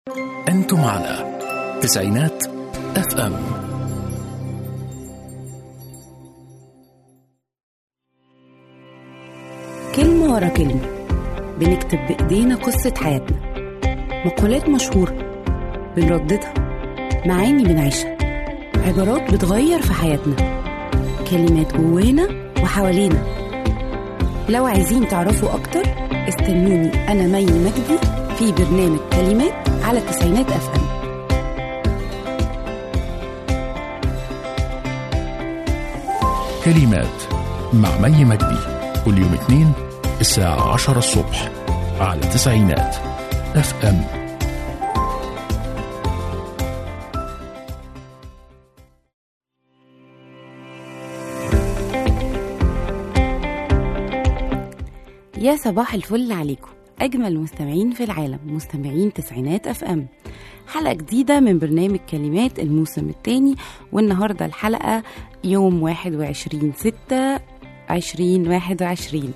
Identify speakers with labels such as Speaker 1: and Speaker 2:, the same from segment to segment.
Speaker 1: أنتم على تسعينات اف ام
Speaker 2: كلمة ورا كلمة بنكتب بإيدينا قصة حياتنا مقولات مشهورة بنرددها معاني بنعيشها عبارات بتغير في حياتنا كلمات جوانا وحوالينا لو عايزين تعرفوا أكتر استنوني أنا مي مجدي في برنامج كلمات على تسعينات أف أم
Speaker 1: كلمات مع مي مجدي كل يوم اثنين الساعة عشرة الصبح على تسعينات اف ام
Speaker 2: يا صباح الفل عليكم أجمل مستمعين في العالم مستمعين تسعينات أف أم حلقة جديدة من برنامج كلمات الموسم الثاني والنهاردة الحلقة يوم 21 6 2021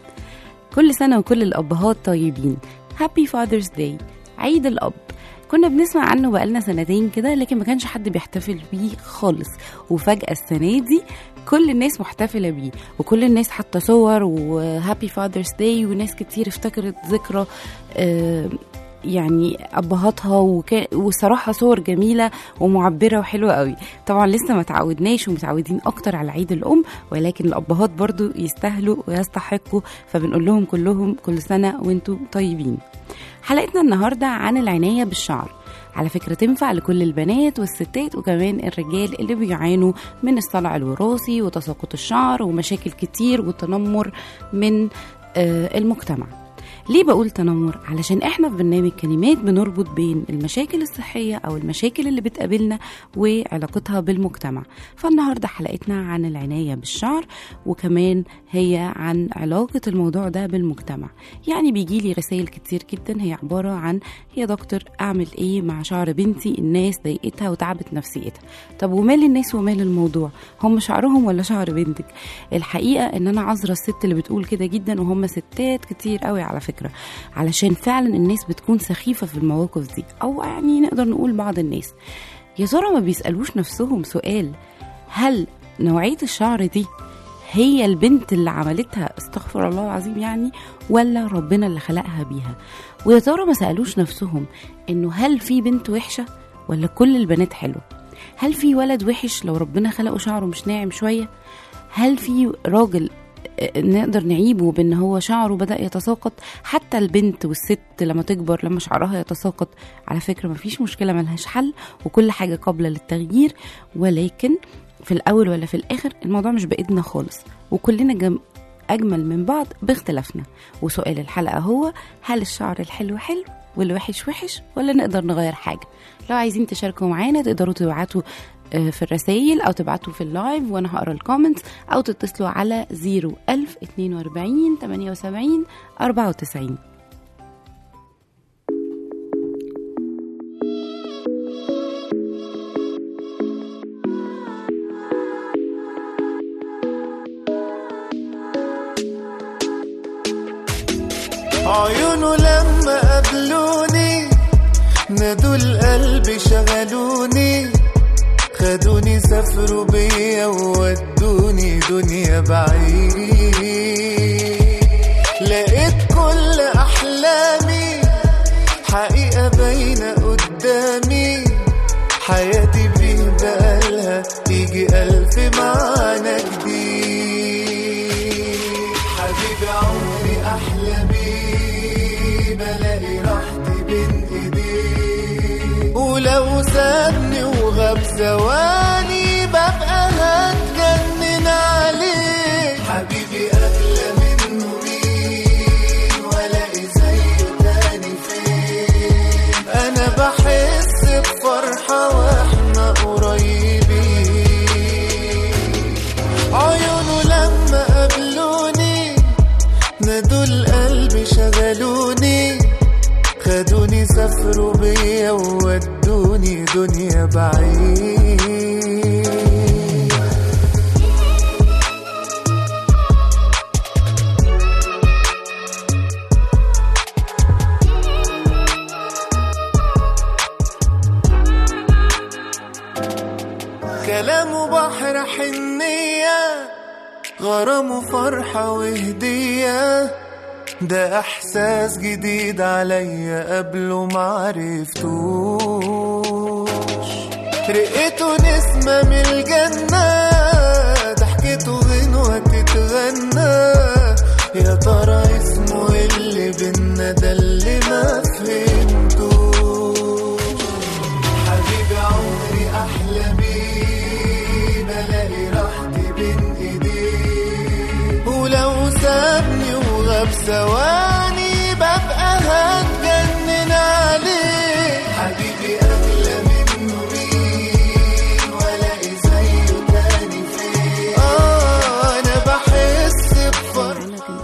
Speaker 2: كل سنة وكل الأبهات طيبين هابي فاذرز داي عيد الأب كنا بنسمع عنه بقالنا سنتين كده لكن ما كانش حد بيحتفل بيه خالص وفجأة السنة دي كل الناس محتفلة بيه وكل الناس حاطة صور وهابي فاذرز داي وناس كتير افتكرت ذكرى آه، يعني ابهاتها وكا... وصراحه صور جميله ومعبره وحلوه قوي طبعا لسه ما تعودناش ومتعودين اكتر على عيد الام ولكن الابهات برضو يستاهلوا ويستحقوا فبنقول لهم كلهم كل سنه وانتم طيبين حلقتنا النهارده عن العنايه بالشعر على فكرة تنفع لكل البنات والستات وكمان الرجال اللي بيعانوا من الصلع الوراثي وتساقط الشعر ومشاكل كتير وتنمر من آه، المجتمع ليه بقول تنمر؟ علشان احنا في برنامج كلمات بنربط بين المشاكل الصحية أو المشاكل اللي بتقابلنا وعلاقتها بالمجتمع فالنهاردة حلقتنا عن العناية بالشعر وكمان هي عن علاقة الموضوع ده بالمجتمع يعني بيجيلي رسائل كتير جدا هي عبارة عن يا دكتور أعمل إيه مع شعر بنتي الناس ضايقتها وتعبت نفسيتها طب ومال الناس ومال الموضوع هم شعرهم ولا شعر بنتك الحقيقة إن أنا عذرة الست اللي بتقول كده جدا وهم ستات كتير قوي على فكرة علشان فعلا الناس بتكون سخيفة في المواقف دي أو يعني نقدر نقول بعض الناس يا ترى ما بيسألوش نفسهم سؤال هل نوعية الشعر دي هي البنت اللي عملتها استغفر الله العظيم يعني ولا ربنا اللي خلقها بيها ويا ترى ما سألوش نفسهم انه هل في بنت وحشة ولا كل البنات حلوة هل في ولد وحش لو ربنا خلقه شعره مش ناعم شوية هل في راجل آه، نقدر نعيبه بان هو شعره بدا يتساقط حتى البنت والست لما تكبر لما شعرها يتساقط على فكره مفيش مشكله ملهاش حل وكل حاجه قابله للتغيير ولكن في الاول ولا في الاخر الموضوع مش بايدنا خالص وكلنا جم اجمل من بعض باختلافنا وسؤال الحلقه هو هل الشعر الحلو حلو والوحش وحش ولا نقدر نغير حاجه لو عايزين تشاركوا معانا تقدروا تبعتوا آه، في الرسائل او تبعتوا في اللايف وانا هقرا الكومنتس او تتصلوا على 01000 42 78 94
Speaker 3: عيونه لما قابلوني نادوا القلب شغلوني خدوني سافروا بيا وودوني دنيا بعيد لقيت كل احلامي حقيقة باينة قدامي حياتي بيه بقالها يجي ألف معنى جديد حبيبي عمري أحلى بيه بلاقي راحتي بين إيديه ولو سابني وغاب ثواني ببقى هتجنن عليه حبيبي أغلى منه مين ولاقي زيه تاني فين أنا بحس بفرحة وإحنا قريبين عيونه لما قابلوني نادوا القلب شغلوني خدوني سافروا بيا وودوني دنيا بعيد كلامه بحر حنية غرام وفرحة وهدية ده احساس جديد عليا قبله معرفتوش رقته نسمة من الجنة ضحكته غنوة تتغنى يا ترى اسمه اللي بينا ده اللي ما فهمتوش حبيبي عمري احلى بيه بلاقي راحتي بين ايديه ولو سابني وغاب ثواني ببقى هتجنن عليه حبيبي اغلى منه مين والاقي زيه تاني فين اه انا بحس بفرحه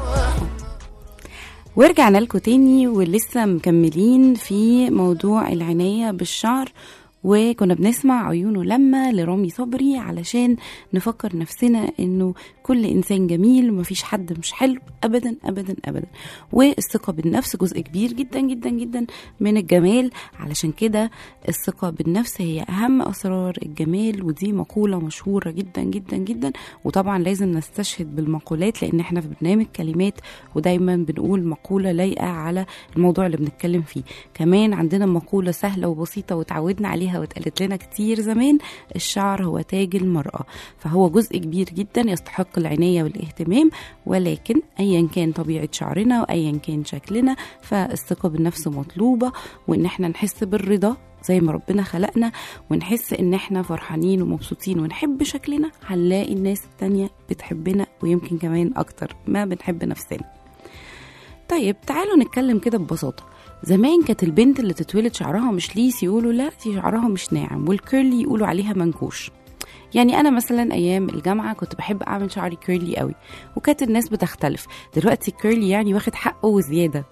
Speaker 2: ورجعنا لكم تاني ولسه مكملين في موضوع العناية بالشعر وكنا بنسمع عيونه لما لرامي صبري علشان نفكر نفسنا انه كل انسان جميل ومفيش حد مش حلو ابدا ابدا ابدا والثقه بالنفس جزء كبير جدا جدا جدا من الجمال علشان كده الثقه بالنفس هي اهم اسرار الجمال ودي مقوله مشهوره جدا جدا جدا وطبعا لازم نستشهد بالمقولات لان احنا في برنامج كلمات ودايما بنقول مقوله لايقه على الموضوع اللي بنتكلم فيه كمان عندنا مقوله سهله وبسيطه وتعودنا عليها واتقالت لنا كتير زمان الشعر هو تاج المراه فهو جزء كبير جدا يستحق العنايه والاهتمام ولكن ايا كان طبيعه شعرنا وايا كان شكلنا فالثقه بالنفس مطلوبه وان احنا نحس بالرضا زي ما ربنا خلقنا ونحس ان احنا فرحانين ومبسوطين ونحب شكلنا هنلاقي الناس التانية بتحبنا ويمكن كمان اكتر ما بنحب نفسنا طيب تعالوا نتكلم كده ببساطة زمان كانت البنت اللي تتولد شعرها مش ليس يقولوا لا دي شعرها مش ناعم والكيرلي يقولوا عليها منكوش يعني انا مثلا ايام الجامعه كنت بحب اعمل شعري كيرلي قوي وكانت الناس بتختلف دلوقتي الكيرلي يعني واخد حقه وزياده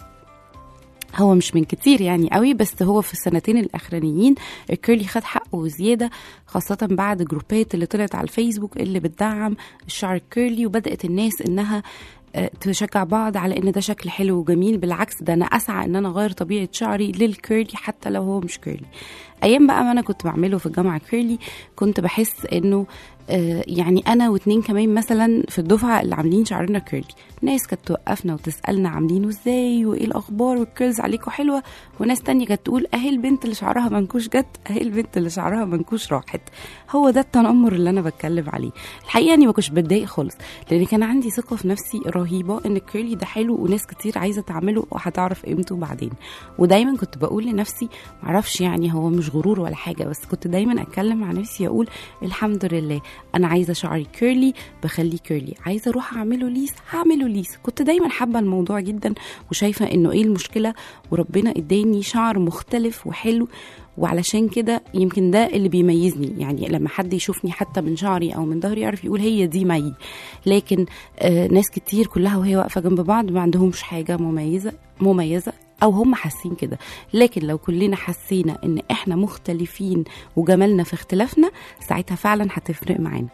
Speaker 2: هو مش من كتير يعني قوي بس هو في السنتين الاخرانيين الكيرلي خد حقه وزياده خاصه بعد جروبات اللي طلعت على الفيسبوك اللي بتدعم الشعر الكيرلي وبدات الناس انها آه، تشجع بعض على ان ده شكل حلو وجميل بالعكس ده انا اسعى ان انا اغير طبيعه شعري للكيرلي حتى لو هو مش كيرلي ايام بقى ما انا كنت بعمله في الجامعه كيرلي كنت بحس انه آه، يعني انا واتنين كمان مثلا في الدفعه اللي عاملين شعرنا كيرلي ناس كانت توقفنا وتسالنا عاملينه ازاي وايه الاخبار والكيرلز عليكم حلوه وناس تانية كانت تقول اهي البنت اللي شعرها منكوش جت اهي البنت اللي شعرها منكوش راحت هو ده التنمر اللي انا بتكلم عليه الحقيقه اني ما كنتش بتضايق خالص لان كان عندي ثقه في نفسي رهيبه ان الكيرلي ده حلو وناس كتير عايزه تعمله وهتعرف قيمته بعدين ودايما كنت بقول لنفسي معرفش يعني هو مش غرور ولا حاجه بس كنت دايما اتكلم مع نفسي اقول الحمد لله انا عايزه شعري كيرلي بخليه كيرلي عايزه اروح اعمله ليس هعمله ليس كنت دايما حابه الموضوع جدا وشايفه انه ايه المشكله وربنا اداني شعر مختلف وحلو وعلشان كده يمكن ده اللي بيميزني يعني لما حد يشوفني حتى من شعري او من ظهري يعرف يقول هي دي مي لكن آه ناس كتير كلها وهي واقفه جنب بعض ما عندهمش حاجه مميزه مميزه او هم حاسين كده لكن لو كلنا حسينا ان احنا مختلفين وجمالنا في اختلافنا ساعتها فعلا هتفرق معانا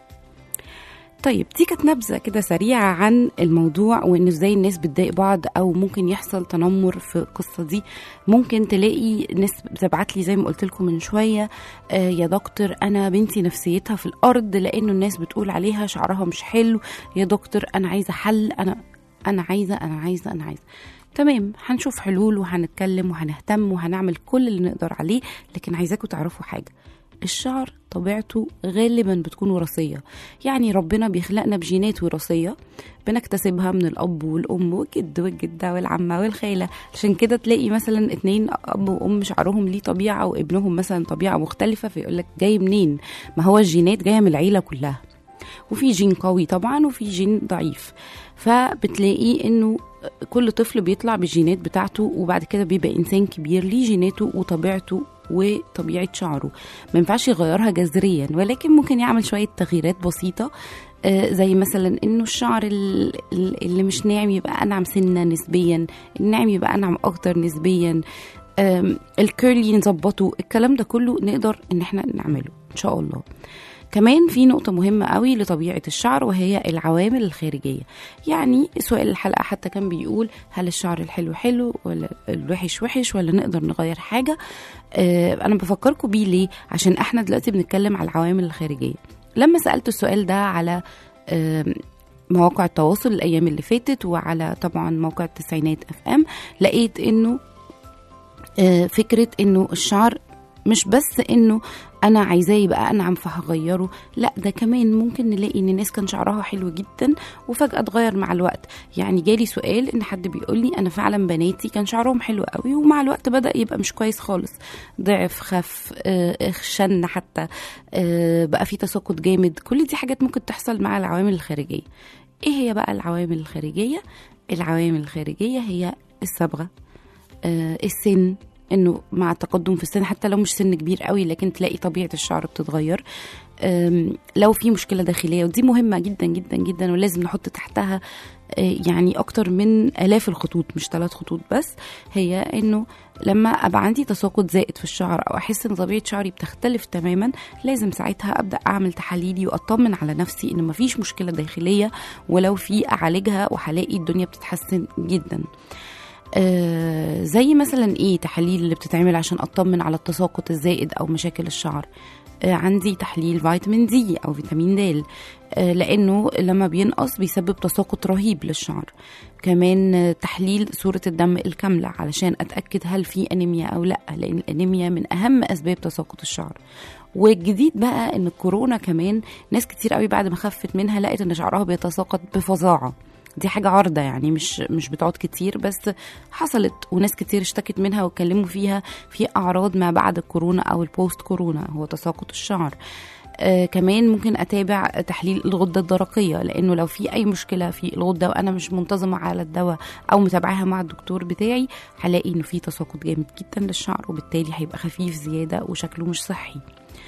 Speaker 2: طيب دي كانت نبذه كده سريعه عن الموضوع وان ازاي الناس بتضايق بعض او ممكن يحصل تنمر في القصه دي ممكن تلاقي ناس بتبعت لي زي ما قلت لكم من شويه آه يا دكتور انا بنتي نفسيتها في الارض لانه الناس بتقول عليها شعرها مش حلو يا دكتور انا عايزه حل انا انا عايزه انا عايزه انا عايزه تمام هنشوف حلول وهنتكلم وهنهتم وهنعمل كل اللي نقدر عليه لكن عايزاكم تعرفوا حاجه الشعر طبيعته غالبا بتكون وراثية يعني ربنا بيخلقنا بجينات وراثية بنكتسبها من الأب والأم والجد والجدة والعمة والخالة عشان كده تلاقي مثلا اتنين أب وأم شعرهم ليه طبيعة وابنهم مثلا طبيعة مختلفة فيقولك جاي منين ما هو الجينات جاية من العيلة كلها وفي جين قوي طبعا وفي جين ضعيف فبتلاقي انه كل طفل بيطلع بالجينات بتاعته وبعد كده بيبقى انسان كبير ليه جيناته وطبيعته وطبيعه شعره ما ينفعش يغيرها جذريا ولكن ممكن يعمل شويه تغييرات بسيطه آه، زي مثلا انه الشعر ال- ال- اللي مش ناعم يبقى انعم سنه نسبيا الناعم يبقى انعم اكتر نسبيا آم، الكيرلي نظبطه الكلام ده كله نقدر ان احنا نعمله ان شاء الله كمان في نقطة مهمة قوي لطبيعة الشعر وهي العوامل الخارجية يعني سؤال الحلقة حتى كان بيقول هل الشعر الحلو حلو ولا الوحش وحش ولا نقدر نغير حاجة آه أنا بفكركم بيه ليه عشان احنا دلوقتي بنتكلم على العوامل الخارجية لما سألت السؤال ده على آم، مواقع التواصل الأيام اللي فاتت وعلى طبعا موقع التسعينات اف ام لقيت انه آه، فكرة انه الشعر مش بس انه انا عايزاه يبقى انعم فهغيره لا ده كمان ممكن نلاقي ان الناس كان شعرها حلو جدا وفجاه اتغير مع الوقت يعني جالي سؤال ان حد بيقول لي انا فعلا بناتي كان شعرهم حلو قوي ومع الوقت بدا يبقى مش كويس خالص ضعف خف آه، شن حتى آه، بقى في تساقط جامد كل دي حاجات ممكن تحصل مع العوامل الخارجيه ايه هي بقى العوامل الخارجيه العوامل الخارجيه هي الصبغه آه، السن انه مع التقدم في السن حتى لو مش سن كبير قوي لكن تلاقي طبيعه الشعر بتتغير أم، لو في مشكله داخليه ودي مهمه جدا جدا جدا ولازم نحط تحتها آه، يعني اكتر من الاف الخطوط مش ثلاث خطوط بس هي انه لما ابقى عندي تساقط زائد في الشعر او احس ان طبيعه شعري بتختلف تماما لازم ساعتها ابدا اعمل تحاليلي واطمن على نفسي ان مفيش مشكله داخليه ولو في اعالجها وهلاقي الدنيا بتتحسن جدا آه، زي مثلا ايه تحاليل اللي بتتعمل عشان اطمن على التساقط الزائد او مشاكل الشعر آه، عندي تحليل فيتامين دي او فيتامين د آه، لانه لما بينقص بيسبب تساقط رهيب للشعر كمان آه، تحليل صورة الدم الكاملة علشان اتاكد هل في انيميا او لا لان الانيميا من اهم اسباب تساقط الشعر والجديد بقى ان الكورونا كمان ناس كتير قوي بعد ما خفت منها لقت ان شعرها بيتساقط بفظاعه دي حاجة عارضة يعني مش مش بتقعد كتير بس حصلت وناس كتير اشتكت منها واتكلموا فيها في أعراض ما بعد الكورونا أو البوست كورونا هو تساقط الشعر آه كمان ممكن اتابع تحليل الغده الدرقيه لانه لو في اي مشكله في الغده وانا مش منتظمه على الدواء او متابعاها مع الدكتور بتاعي هلاقي انه في تساقط جامد جدا للشعر وبالتالي هيبقى خفيف زياده وشكله مش صحي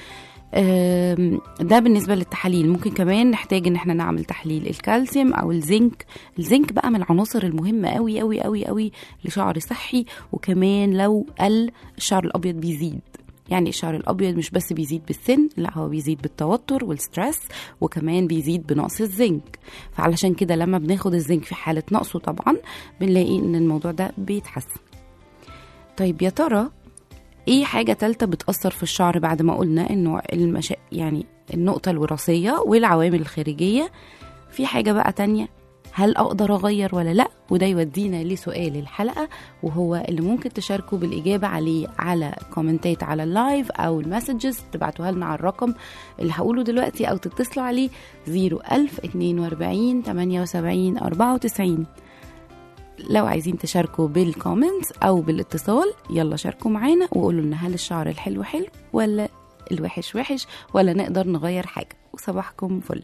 Speaker 2: آم، ده بالنسبه للتحاليل ممكن كمان نحتاج ان احنا نعمل تحليل الكالسيوم او الزنك الزنك بقى من العناصر المهمه قوي قوي قوي قوي لشعر صحي وكمان لو قل الشعر الابيض بيزيد يعني الشعر الابيض مش بس بيزيد بالسن لا هو بيزيد بالتوتر والستريس وكمان بيزيد بنقص الزنك فعلشان كده لما بناخد الزنك في حاله نقصه طبعا بنلاقي ان الموضوع ده بيتحسن طيب يا ترى ايه حاجه تالتة بتاثر في الشعر بعد ما قلنا انه المشا... يعني النقطه الوراثيه والعوامل الخارجيه في حاجه بقى تانية هل اقدر اغير ولا لا وده يودينا لسؤال الحلقه وهو اللي ممكن تشاركوا بالاجابه عليه على كومنتات على اللايف او المسجز تبعتوها لنا على الرقم اللي هقوله دلوقتي او تتصلوا عليه 01042 78 94 لو عايزين تشاركوا بالكومنتس او بالاتصال يلا شاركوا معانا وقولوا لنا هل الشعر الحلو حلو ولا الوحش وحش ولا نقدر نغير حاجه وصباحكم فل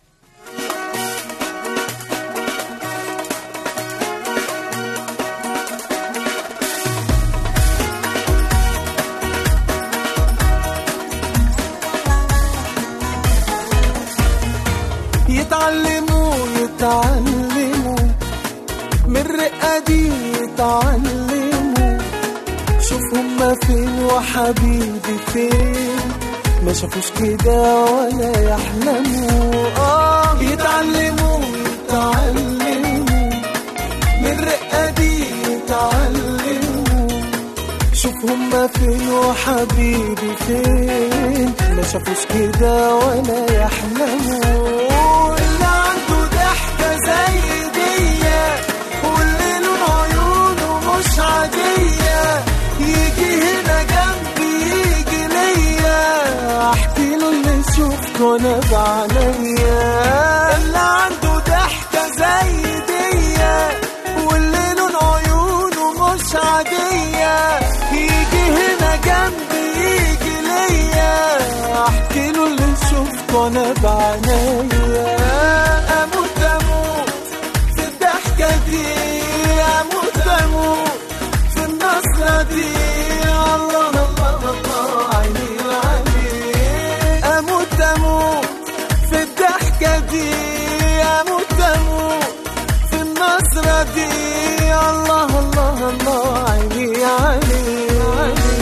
Speaker 3: يتعلموا يتعلموا من الرقة دي يتعلموا شوف هما فين وحبيبي فين ما شافوش كده ولا يحلموا اه يتعلموا يتعلموا من الرقة دي يتعلموا شوف هما فين وحبيبي فين ما شافوش كده ولا يحلموا اللي عنده ضحكة زي دي واللي لون عيونه مش عادية يجي هنا جنبي يجي ليا احكي له اللي شفته انا بعينيا اللي عنده ضحكة زي دي واللي لون عيونه مش عادية يجي هنا جنبي يجي ليا احكي له اللي شفته انا بعينيا اموت اموت في الضحكة دي اموت اموت في النصرة دي الله الله الله عيني العلي اموت اموت في الضحكة دي اموت اموت في النصرة دي الله الله الله عيني علي علي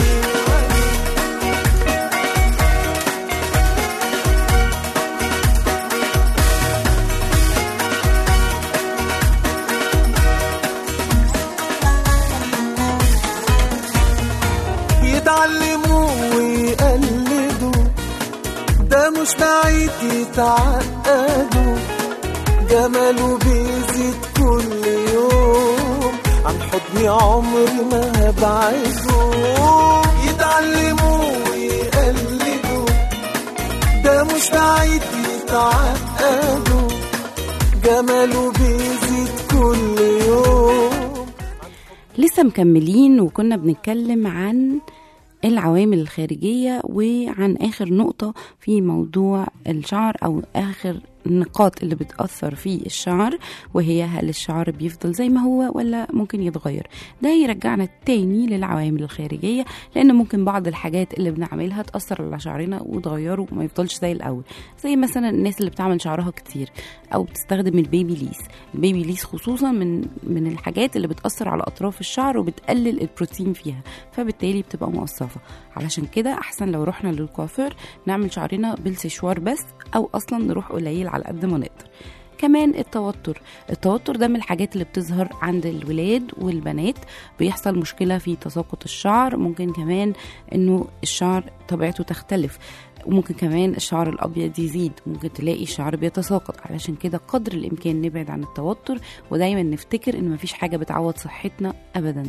Speaker 3: يتعلموا ويقلدوا ده مش بعيد يتعقدوا جماله بيزيد كل يوم عن حضني عمري ما هبعده يتعلموا ويقلدوا ده مش بعيد يتعقدوا جماله بيزيد كل يوم
Speaker 2: لسه مكملين وكنا بنتكلم عن العوامل الخارجية وعن آخر نقطة في موضوع الشعر أو آخر النقاط اللي بتأثر في الشعر وهي هل الشعر بيفضل زي ما هو ولا ممكن يتغير ده يرجعنا تاني للعوامل الخارجية لأن ممكن بعض الحاجات اللي بنعملها تأثر على شعرنا وتغيره وما يفضلش زي الأول زي مثلا الناس اللي بتعمل شعرها كتير أو بتستخدم البيبي ليس البيبي ليس خصوصا من من الحاجات اللي بتأثر على أطراف الشعر وبتقلل البروتين فيها فبالتالي بتبقى مقصفة علشان كده أحسن لو رحنا للكوافير نعمل شعرنا بالسشوار بس أو أصلا نروح قليل على قد ما نقدر كمان التوتر التوتر ده من الحاجات اللي بتظهر عند الولاد والبنات بيحصل مشكلة في تساقط الشعر ممكن كمان انه الشعر طبيعته تختلف وممكن كمان الشعر الابيض يزيد ممكن تلاقي الشعر بيتساقط علشان كده قدر الامكان نبعد عن التوتر ودايما نفتكر ان مفيش حاجة بتعوض صحتنا ابدا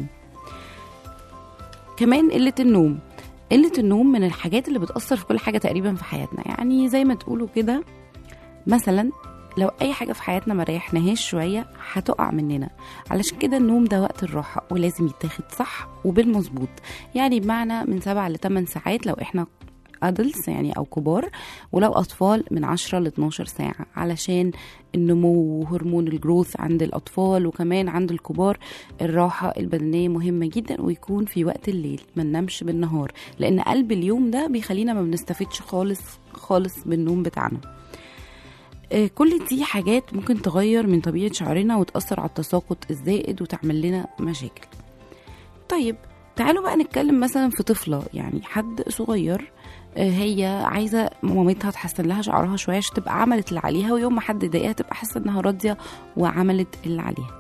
Speaker 2: كمان قلة النوم قلة النوم من الحاجات اللي بتأثر في كل حاجة تقريبا في حياتنا يعني زي ما تقولوا كده مثلا لو اي حاجه في حياتنا ما ريحناهاش شويه هتقع مننا علشان كده النوم ده وقت الراحه ولازم يتاخد صح وبالمظبوط يعني بمعنى من 7 ل 8 ساعات لو احنا ادلتس يعني او كبار ولو اطفال من 10 ل 12 ساعه علشان النمو وهرمون الجروث عند الاطفال وكمان عند الكبار الراحه البدنيه مهمه جدا ويكون في وقت الليل ما ننامش بالنهار لان قلب اليوم ده بيخلينا ما بنستفدش خالص خالص بالنوم بتاعنا آه، كل دي حاجات ممكن تغير من طبيعة شعرنا وتأثر على التساقط الزائد وتعمل لنا مشاكل طيب تعالوا بقى نتكلم مثلا في طفلة يعني حد صغير آه، هي عايزة مامتها تحسن لها شعرها شوية عشان تبقى عملت اللي عليها ويوم ما حد ضايقها تبقى حاسة انها راضية وعملت اللي عليها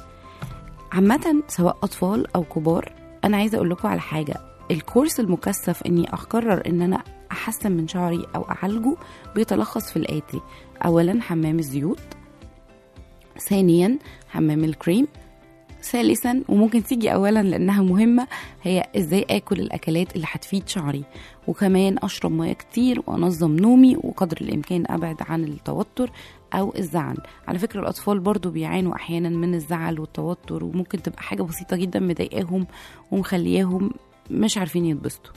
Speaker 2: عامة سواء أطفال أو كبار أنا عايزة أقول لكم على حاجة الكورس المكثف إني أقرر إن أنا أحسن من شعري أو أعالجه بيتلخص في الآتي أولا حمام الزيوت ثانيا حمام الكريم ثالثا وممكن تيجي اولا لانها مهمه هي ازاي اكل الاكلات اللي هتفيد شعري وكمان اشرب ميه كتير وانظم نومي وقدر الامكان ابعد عن التوتر او الزعل على فكره الاطفال برضو بيعانوا احيانا من الزعل والتوتر وممكن تبقى حاجه بسيطه جدا مضايقاهم ومخلياهم مش عارفين يتبسطوا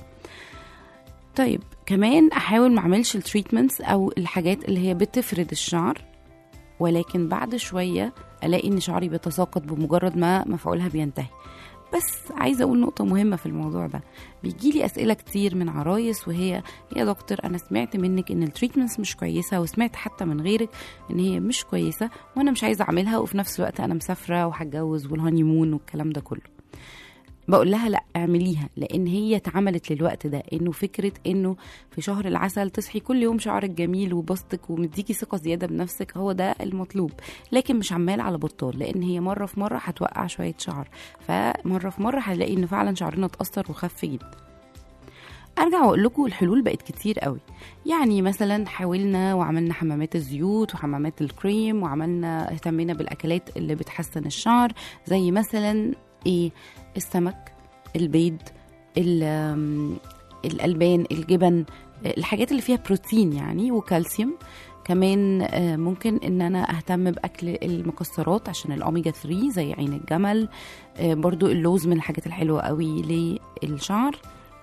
Speaker 2: طيب كمان احاول ما اعملش التريتمنتس او الحاجات اللي هي بتفرد الشعر ولكن بعد شويه الاقي ان شعري بيتساقط بمجرد ما مفعولها بينتهي بس عايزه اقول نقطه مهمه في الموضوع ده بيجي لي اسئله كتير من عرايس وهي يا دكتور انا سمعت منك ان التريتمنتس مش كويسه وسمعت حتى من غيرك ان هي مش كويسه وانا مش عايزه اعملها وفي نفس الوقت انا مسافره وهتجوز والهاني مون والكلام ده كله بقول لها لا اعمليها لان هي اتعملت للوقت ده انه فكره انه في شهر العسل تصحي كل يوم شعرك جميل وبسطك ومديكي ثقه زياده بنفسك هو ده المطلوب لكن مش عمال على بطال لان هي مره في مره هتوقع شويه شعر فمره في مره هنلاقي ان فعلا شعرنا اتاثر وخف جدا ارجع واقول لكم الحلول بقت كتير قوي يعني مثلا حاولنا وعملنا حمامات الزيوت وحمامات الكريم وعملنا اهتمينا بالاكلات اللي بتحسن الشعر زي مثلا ايه السمك البيض ال- آم، الالبان الجبن الحاجات اللي فيها بروتين يعني وكالسيوم كمان آه، ممكن ان انا اهتم باكل المكسرات عشان الاوميجا 3 زي عين الجمل آه، برضو اللوز من الحاجات الحلوه قوي للشعر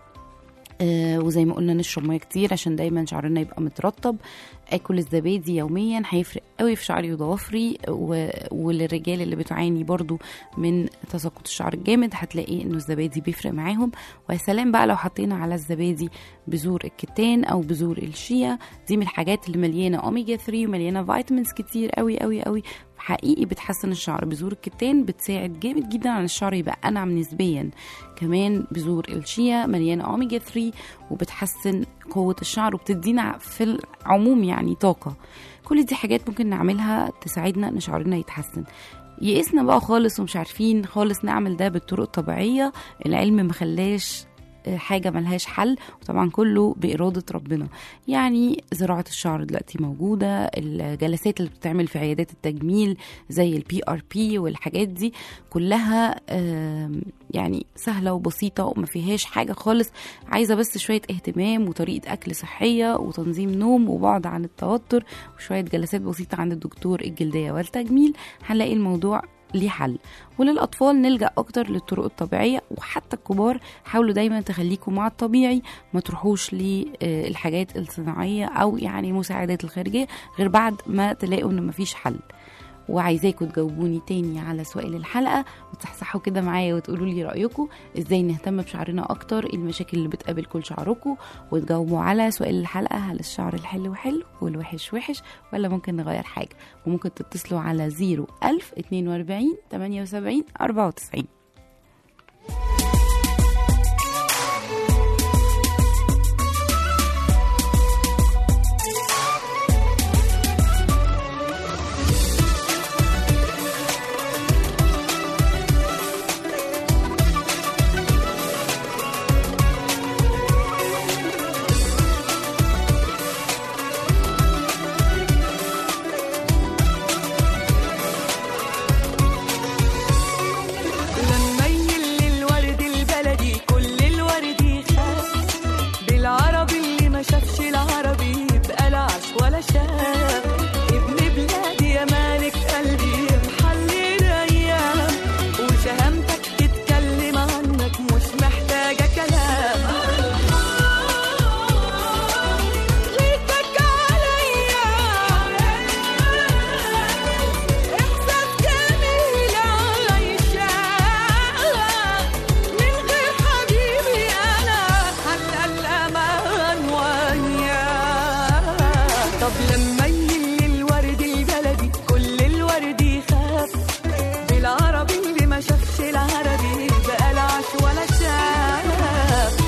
Speaker 2: آه، وزي ما قلنا نشرب ميه كتير عشان دايما شعرنا يبقى مترطب اكل الزبادي يوميا هيفرق قوي في شعري وضوافري و... وللرجال اللي بتعاني برضو من تساقط الشعر الجامد هتلاقي انه الزبادي بيفرق معاهم ويا سلام بقى لو حطينا على الزبادي بذور الكتان او بذور الشيا دي من الحاجات اللي مليانه اوميجا 3 ومليانه فيتامينز كتير قوي قوي قوي حقيقي بتحسن الشعر بذور الكتان بتساعد جامد جدا على الشعر يبقى انعم نسبيا كمان بذور الشيا مليانه اوميجا 3 وبتحسن قوه الشعر وبتدينا في العموم يعني طاقه كل دي حاجات ممكن نعملها تساعدنا ان شعرنا يتحسن يئسنا بقى خالص ومش عارفين خالص نعمل ده بالطرق الطبيعيه العلم مخلاش آه، حاجة ملهاش حل وطبعا كله بإرادة ربنا يعني زراعة الشعر دلوقتي موجودة الجلسات اللي بتتعمل في عيادات التجميل زي البي ار بي والحاجات دي كلها آم، يعني سهلة وبسيطة وما فيهاش حاجة خالص عايزة بس شوية اهتمام وطريقة أكل صحية وتنظيم نوم وبعد عن التوتر وشوية جلسات بسيطة عند الدكتور الجلدية والتجميل هنلاقي الموضوع ليه حل وللأطفال نلجأ أكتر للطرق الطبيعية وحتى الكبار حاولوا دايما تخليكم مع الطبيعي ما تروحوش للحاجات الصناعية أو يعني مساعدات الخارجية غير بعد ما تلاقوا إن مفيش حل وعايزاكم تجاوبوني تاني على سؤال الحلقة وتصحصحوا كده معايا وتقولوا لي رأيكم ازاي نهتم بشعرنا أكتر ايه المشاكل اللي بتقابل كل شعركم وتجاوبوا على سؤال الحلقة هل الشعر الحلو حلو والوحش وحش ولا ممكن نغير حاجة وممكن تتصلوا على 0 1000 42 78 94
Speaker 4: لما يل الورد البلدي كل الورد يخاف بالعربي اللي ما شافش العربي يبقى لا عاش ولا شاف ابن بلادي يا مالك قلبي محلي ايام وشهامتك تتكلم عنك مش محتاجه كلام غيرتك عليا إحساس جميل عايشة من غير حبيبي أنا حتى الأمان وياه طب لما يل الورد البلدي كل الورد يخاف بالعربي اللي ما شافش العربي بقى لا عاش ولا شاف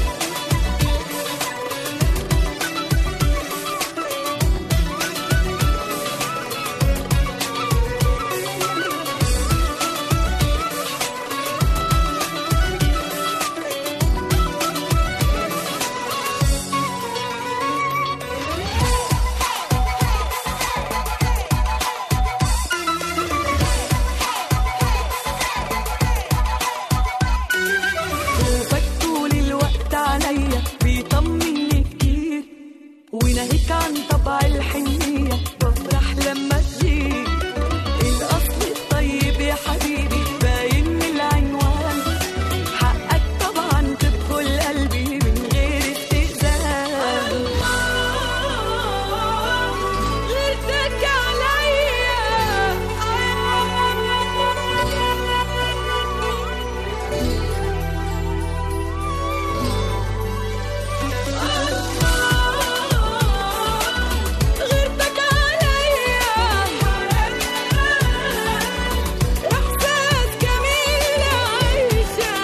Speaker 4: خوفك طول الوقت عليا بيطمني كتير وناهيك عن طبع الحنية بفرح لما تجيك الأصل الطيب يا حبيبي باين من العنوان حقك طبعا تدخل قلبي من غير استئذان غيرتك عليا غيرتك عليا إحساس جميل عايشة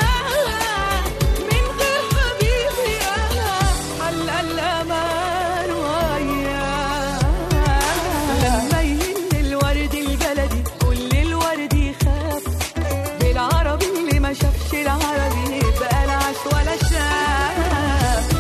Speaker 4: من غير حبيبي أنا حل الأمان وياه لما يهل الورد البلدي كل الورد يخاف بالعربي اللي ما شافش العربي بقى لا عاش ولا شاف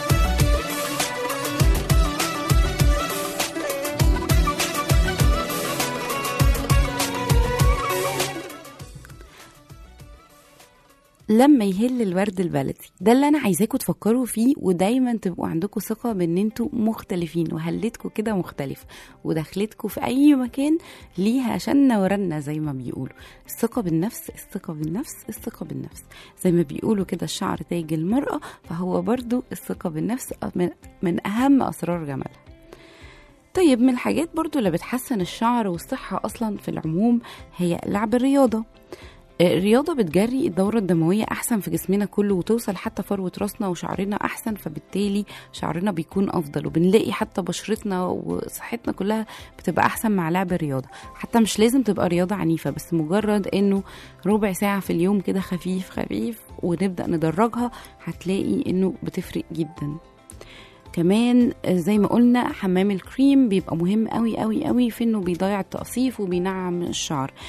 Speaker 2: لما يهل الورد البلدي ده اللي انا عايزاكم تفكروا فيه ودايما تبقوا عندكم ثقه بان انتوا مختلفين وهلتكم كده مختلف ودخلتكم في اي مكان ليها شنه ورنه زي ما بيقولوا الثقه بالنفس الثقه بالنفس الثقه بالنفس زي ما بيقولوا كده الشعر تاج المراه فهو برضو الثقه بالنفس من, من اهم اسرار جمالها طيب من الحاجات برضو اللي بتحسن الشعر والصحة أصلا في العموم هي لعب الرياضة الرياضة بتجري الدورة الدموية أحسن في جسمنا كله وتوصل حتى فروة راسنا وشعرنا أحسن فبالتالي شعرنا بيكون أفضل وبنلاقي حتى بشرتنا وصحتنا كلها بتبقى أحسن مع لعب الرياضة حتى مش لازم تبقى رياضة عنيفة بس مجرد إنه ربع ساعة في اليوم كده خفيف خفيف ونبدأ ندرجها هتلاقي إنه بتفرق جدا كمان زي ما قلنا حمام الكريم بيبقى مهم قوي قوي قوي في انه بيضيع التقصيف وبينعم الشعر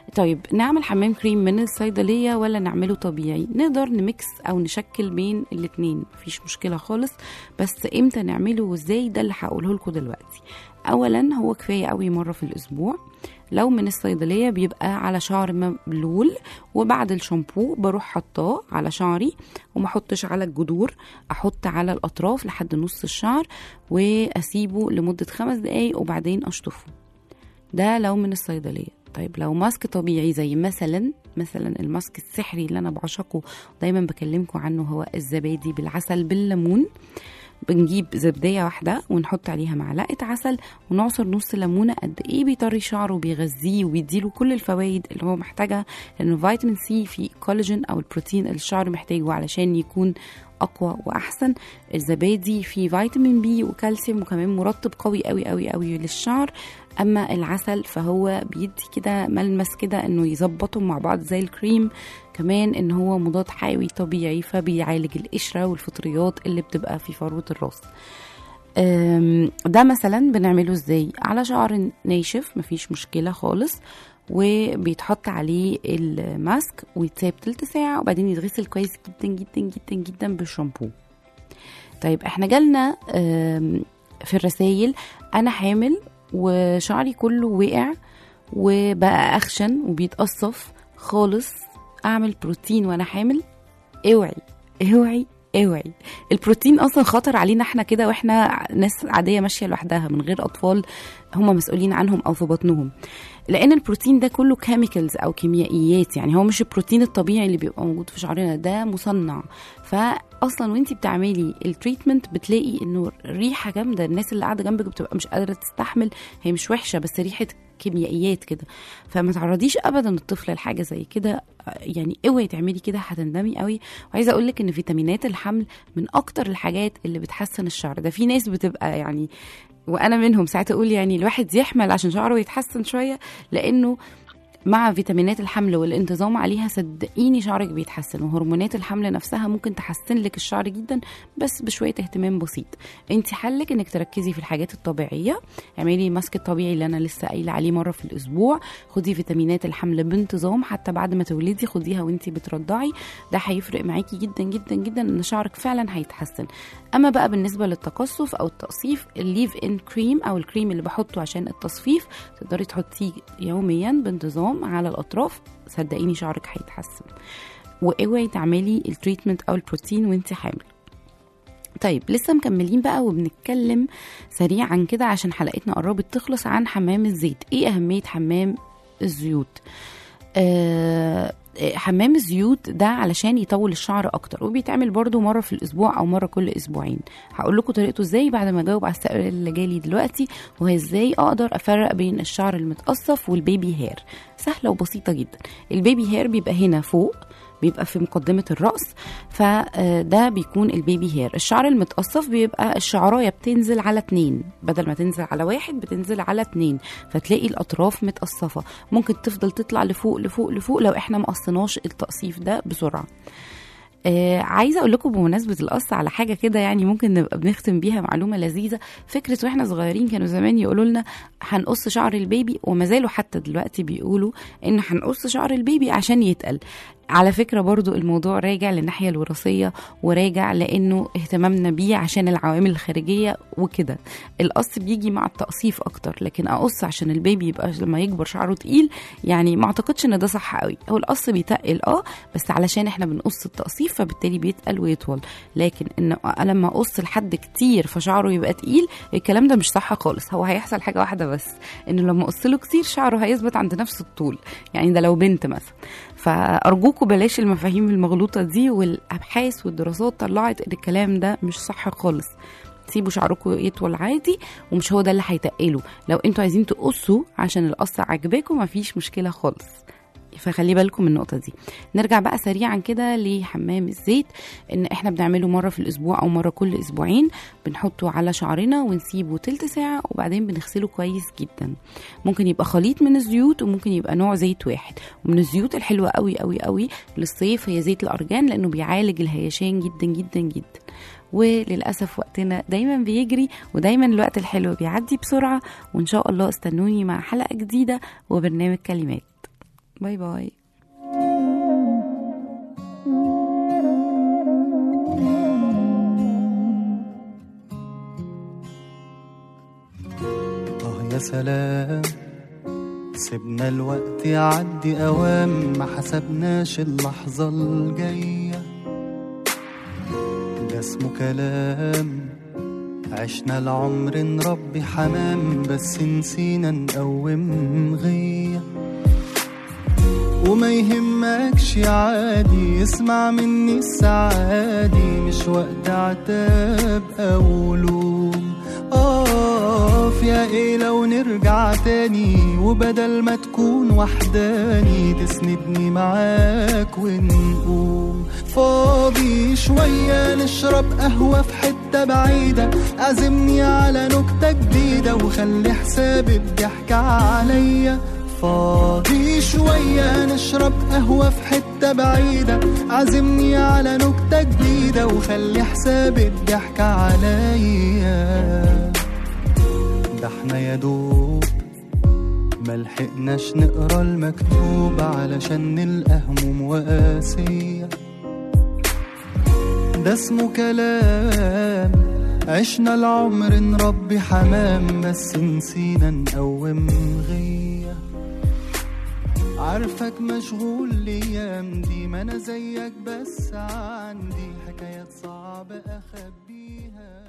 Speaker 2: طيب نعمل حمام كريم من الصيدلية ولا نعمله طبيعي نقدر نميكس أو نشكل بين الاتنين مفيش مشكلة خالص بس امتى نعمله وازاي ده اللي هقوله لكم دلوقتي أولا هو كفاية قوي مرة في الأسبوع لو من الصيدلية بيبقى على شعر مبلول وبعد الشامبو بروح حطاه على شعري وما احطش على الجذور احط على الاطراف لحد نص الشعر واسيبه لمدة خمس دقايق وبعدين اشطفه ده لو من الصيدلية طيب لو ماسك طبيعي زي مثلا مثلا الماسك السحري اللي انا بعشقه دايما بكلمكم عنه هو الزبادي بالعسل بالليمون بنجيب زبدية واحدة ونحط عليها معلقة عسل ونعصر نص ليمونة قد ايه بيطري شعره وبيغذيه وبيديله كل الفوائد اللي هو محتاجها لانه فيتامين سي في كولاجين او البروتين اللي الشعر محتاجه علشان يكون اقوى واحسن الزبادي فيه فيتامين بي وكالسيوم وكمان مرطب قوي قوي قوي قوي للشعر اما العسل فهو بيدي كده ملمس كده انه يظبطهم مع بعض زي الكريم كمان ان هو مضاد حيوي طبيعي فبيعالج القشره والفطريات اللي بتبقى في فروه الراس أم، ده مثلا بنعمله ازاي على شعر ناشف مفيش مشكله خالص وبيتحط عليه الماسك ويتساب تلت ساعه وبعدين يتغسل كويس جدا جدا جدا جدا بالشامبو طيب احنا جالنا أم، في الرسايل انا حامل وشعري كله وقع وبقى اخشن وبيتقصف خالص اعمل بروتين وانا حامل اوعي اوعي اوعي البروتين اصلا خطر علينا احنا كده واحنا ناس عاديه ماشيه لوحدها من غير اطفال هم مسؤولين عنهم او في بطنهم لان البروتين ده كله كيميكالز او كيميائيات يعني هو مش البروتين الطبيعي اللي بيبقى موجود في شعرنا ده مصنع فاصلا وانتي بتعملي التريتمنت بتلاقي انه ريحه جامده الناس اللي قاعده جنبك بتبقى مش قادره تستحمل هي مش وحشه بس ريحه كيميائيات كده فما تعرضيش ابدا الطفل لحاجه زي كده يعني اوعي تعملي كده هتندمي قوي وعايزه اقول لك ان فيتامينات الحمل من اكتر الحاجات اللي بتحسن الشعر ده في ناس بتبقى يعني وانا منهم ساعات اقول يعني الواحد يحمل عشان شعره يتحسن شويه لانه مع فيتامينات الحمل والانتظام عليها صدقيني شعرك بيتحسن وهرمونات الحمل نفسها ممكن تحسن لك الشعر جدا بس بشويه اهتمام بسيط انت حلك انك تركزي في الحاجات الطبيعيه اعملي ماسك الطبيعي اللي انا لسه قايله عليه مره في الاسبوع خدي فيتامينات الحمل بانتظام حتى بعد ما تولدي خديها وانت بترضعي ده هيفرق معاكي جدا جدا جدا ان شعرك فعلا هيتحسن اما بقى بالنسبه للتقصف او التقصيف الليف ان كريم او الكريم اللي بحطه عشان التصفيف تقدري تحطيه يوميا بانتظام على الاطراف صدقيني شعرك هيتحسن واوعي تعملي التريتمنت او البروتين وانت حامل طيب لسه مكملين بقى وبنتكلم سريعا كده عشان حلقتنا قربت تخلص عن حمام الزيت ايه اهميه حمام الزيوت آه حمام الزيوت ده علشان يطول الشعر اكتر وبيتعمل برده مره في الاسبوع او مره كل اسبوعين هقول لكم طريقته ازاي بعد ما اجاوب على السؤال اللي جالي دلوقتي وهي ازاي اقدر افرق بين الشعر المتقصف والبيبي هير سهله وبسيطه جدا البيبي هير بيبقى هنا فوق بيبقى في مقدمة الرأس فده بيكون البيبي هير الشعر المتقصف بيبقى الشعراية بتنزل على اتنين بدل ما تنزل على واحد بتنزل على اتنين فتلاقي الأطراف متقصفة ممكن تفضل تطلع لفوق لفوق لفوق لو احنا مقصناش التقصيف ده بسرعة آه عايزه اقول لكم بمناسبه القص على حاجه كده يعني ممكن نبقى بنختم بيها معلومه لذيذه فكره واحنا صغيرين كانوا زمان يقولوا لنا هنقص شعر البيبي وما زالوا حتى دلوقتي بيقولوا ان هنقص شعر البيبي عشان يتقل على فكرة برضو الموضوع راجع للناحية الوراثية وراجع لأنه اهتمامنا بيه عشان العوامل الخارجية وكده القص بيجي مع التقصيف أكتر لكن أقص عشان البيبي يبقى لما يكبر شعره تقيل يعني ما أعتقدش إن ده صح قوي هو القص بيتقل أه بس علشان إحنا بنقص التقصيف فبالتالي بيتقل ويطول لكن إن لما أقص لحد كتير فشعره يبقى تقيل الكلام ده مش صح خالص هو هيحصل حاجة واحدة بس إنه لما أقص له كتير شعره هيثبت عند نفس الطول يعني ده لو بنت مثلا فأرجوكوا بلاش المفاهيم المغلوطة دي والأبحاث والدراسات طلعت إن الكلام ده مش صح خالص سيبوا شعركم يطول عادي ومش هو ده اللي هيتقله لو انتوا عايزين تقصوا عشان القصة عاجباكم مفيش مشكلة خالص فخلي بالكم من النقطه دي نرجع بقى سريعا كده لحمام الزيت ان احنا بنعمله مره في الاسبوع او مره كل اسبوعين بنحطه على شعرنا ونسيبه تلت ساعه وبعدين بنغسله كويس جدا ممكن يبقى خليط من الزيوت وممكن يبقى نوع زيت واحد ومن الزيوت الحلوه قوي قوي قوي للصيف هي زيت الارجان لانه بيعالج الهيشان جدا جدا جدا وللأسف وقتنا دايما بيجري ودايما الوقت الحلو بيعدي بسرعة وإن شاء الله استنوني مع حلقة جديدة وبرنامج كلمات باي باي
Speaker 3: آه يا سلام سيبنا الوقت يعدي أوام ما حسبناش اللحظة الجاية ده اسمه كلام عشنا العمر نربي حمام بس نسينا نقوم غية وما يهمكش عادي اسمع مني السعادي مش وقت عتاب أو لوم اقف يا ايه لو نرجع تاني وبدل ما تكون وحداني تسندني معاك ونقوم فاضي شوية نشرب قهوة في حتة بعيدة عزمني على نكتة جديدة وخلي حساب الضحك عليا فاضي شوية نشرب قهوة في حتة بعيدة عزمني على نكتة جديدة وخلي حساب الضحك عليا ده احنا يا دوب ملحقناش نقرا المكتوب علشان نلقى هموم وقاسية ده اسمه كلام عشنا العمر نربي حمام بس نسينا نقوم غيه عارفك مشغول الايام دي ما انا زيك بس عندي حكايات صعبة اخبيها